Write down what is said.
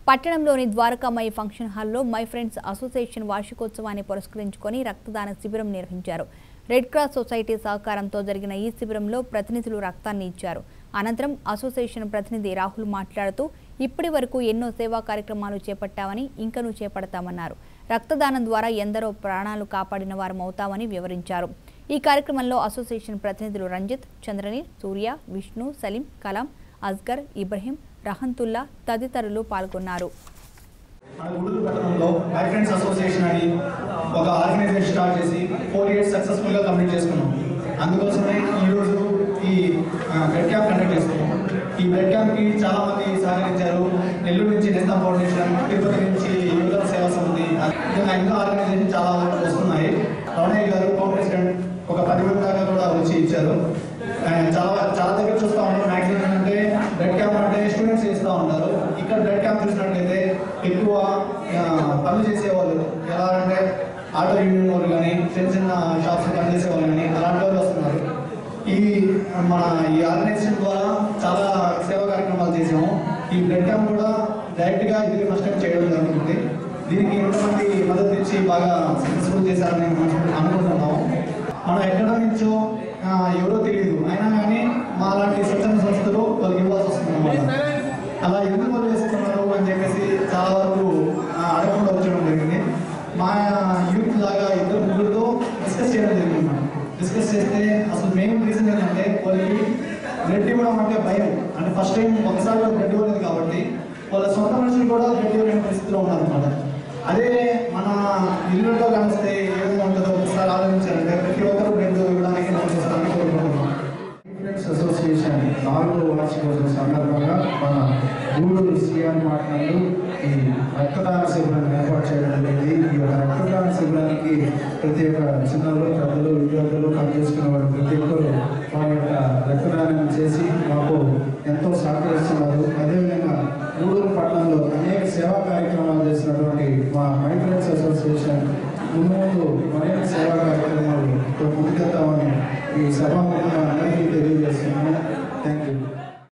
పట్టణంలోని ద్వారకామయ్య ఫంక్షన్ హాల్లో my friends association వార్షికోత్సవాన్ని పురస్కరించుకొని రక్తదాన శిబిరం నిర్వహించారు రెడ్ క్రాస్ సొసైటీ సహకారంతో జరిగిన ఈ శిబిరంలో ప్రతినిధులు రక్తాన్ని ఇచ్చారు అనంతరం అసోసియేషన్ ప్రతినిధి రాహుల్ మాట్లాడుతూ ఇప్పటి వరకు ఎన్నో సేవా కార్యక్రమాలు చేపట్టామని ఇంకనూ చేపడతామన్నారు రక్తదానం ద్వారా ఎందరో ప్రాణాలు కాపాడిన వారం అవుతామని వివరించారు ఈ కార్యక్రమంలో అసోసియేషన్ ప్రతినిధులు రంజిత్ చంద్రనీల్ సూర్య విష్ణు సలీం కలాం అస్గర్ ఇబ్రహీం రహంతుల్లా తదితరులు పాల్గొన్నారు మన గుడూరు పట్టణంలో మై ఫ్రెండ్స్ అసోసియేషన్ అని ఒక ఆర్గనైజేషన్ స్టార్ట్ చేసి ఫోర్ ఇయర్స్ సక్సెస్ఫుల్ గా కంప్లీట్ చేసుకున్నాం అందుకోసమే ఈ రోజు ఈ బ్లడ్ క్యాంప్ కండక్ట్ చేసుకున్నాం ఈ బ్లడ్ క్యాంప్ కి చాలా మంది సహకరించారు నెల్లూరు నుంచి నేస్తా ఫౌండేషన్ తిరుపతి నుంచి యువత సేవా సమితి ఇంకా ఇంకా ఆర్గనైజేషన్ చాలా వస్తున్నాయి రమణయ్య గారు కో ప్రెసిడెంట్ ఒక పది మంది దాకా కూడా వచ్చి ఇచ్చారు ఆ, చాలా చాలా దగ్గర చూస్తూ ఉంటాం మ్యాక్సిమం ఏంటంటే బ్లడ్ క్యాంప్ అంటే స్టూడెంట్స్ చేస్తూ ఉంటారు ఇక్కడ బ్లడ్ క్యాంప్ చూసినట్లయితే ఎక్కువ ఆ, పనులు చేసేవాళ్ళు ఎలా అంటే ఆటో యూనియన్ వాళ్ళు కానీ చిన్న చిన్న షాప్స్ పనిచేసే వాళ్ళు కానీ అలాంటి వాళ్ళు వస్తున్నారు ఈ మన ఈ ఆర్గనైజేషన్ ద్వారా చాలా సేవా కార్యక్రమాలు చేసాము ఈ బ్లడ్ క్యాంప్ కూడా డైరెక్ట్ గా ఇది ఫస్ట్ టైం చేయడం జరుగుతుంది దీనికి ఎంతమంది మద్దతు ఇచ్చి బాగా సక్సెస్ఫుల్ చేశారని మనం అనుకుంటున్నాము మనం ఎక్కడ నుంచో ఆ, ఎవరో తెలియదు అయినా కానీ మా లాంటి స్వచ్ఛంద సంస్థలు వాళ్ళకి ఇవ్వాల్సి వస్తుంది అన్నమాట అలా ఎందుకు వాళ్ళు వేస్తున్నారు అని చెప్పేసి చాలా వరకు ఆ, అడగకుండా వచ్చడం జరిగింది మా యూత్ లాగా ఇద్దరు ముగ్గురుతో డిస్కస్ చేయడం జరిగింది మనం డిస్కస్ చేస్తే అసలు మెయిన్ రీజన్ ఏంటంటే వాళ్ళకి బ్లడ్ ఇవ్వడం అంటే భయం అంటే ఫస్ట్ టైం ఒకసారి వాళ్ళు బ్లడ్ ఇవ్వలేదు కాబట్టి వాళ్ళ సొంత మనుషులు కూడా బ్లడ్ ఇవ్వలేని పరిస్థితిలో ఉన్నారన్నమాట అదే మన ఇల్లులో కలిస్తే ఏ విధంగా ఉంటుందో ఒకసారి ఆలోచించారంటే ప్రతి ఒక్కరు బ్లడ్ ఇవ్వడానికి మనం చేస్తామని కోరుకుంటున్నాం ఫ్రెండ్స్ అసోసియేషన్ నాలుగో వార్షికోత్సవం సందర్భంగా మన గూడూరు శ్రీయాన్ మాట్లాడు ఈ రక్తదాన శిబిరాన్ని ఏర్పాటు చేయడం జరిగింది ఈ యొక్క రక్తదాన శిబిరానికి ప్రతి ఒక్క చిన్నలు పెద్దలు విద్యార్థులు పనిచేసుకున్న వాళ్ళు ప్రతి ఒక్కరు మా యొక్క రక్తదానం చేసి మాకు ఎంతో సహకరిస్తున్నారు అదేవిధంగా గూడూరు పట్టణంలో అనేక సేవా కార్యక్రమాలు చేసినటువంటి మా మై ఫ్రెండ్స్ అసోసియేషన్ ముందు ముందు మరిన్ని సేవా కార్యక్రమాలు ముందుకెళ్తామని ఈ సభాముఖంగా అందరికీ తెలియజేస్తున్నాము